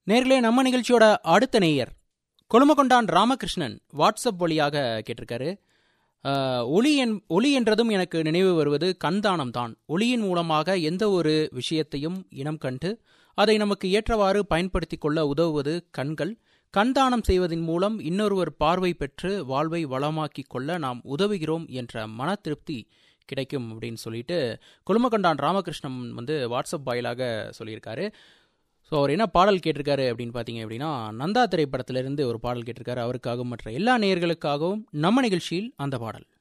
நேர்களே நம்ம நிகழ்ச்சியோட அடுத்த நேயர் கொழுமகொண்டான் ராமகிருஷ்ணன் வாட்ஸ்அப் வழியாக கேட்டிருக்காரு அஹ், ஒளி என் ஒளி என்றதும் எனக்கு நினைவு வருவது கண்தானம் தான் ஒளியின் மூலமாக எந்த ஒரு விஷயத்தையும் இனம் கண்டு அதை நமக்கு ஏற்றவாறு பயன்படுத்தி கொள்ள உதவுவது கண்கள் கண்தானம் செய்வதன் மூலம் இன்னொருவர் பார்வை பெற்று வாழ்வை வளமாக்கிக் கொள்ள நாம் உதவுகிறோம் என்ற மன திருப்தி கிடைக்கும் அப்படின்னு சொல்லிட்டு கொழுமகொண்டான் ராமகிருஷ்ணன் வந்து வாட்ஸ்அப் வாயிலாக சொல்லியிருக்காரு ஸோ அவர் என்ன பாடல் கேட்டிருக்காரு அப்படின்னு பார்த்தீங்க அப்படின்னா நந்தா திரைப்படத்திலிருந்து ஒரு பாடல் கேட்டிருக்காரு அவருக்காகவும் மற்ற எல்லா நேயர்களுக்காகவும் நம்ம நிகழ்ச்சியில் அந்த பாடல்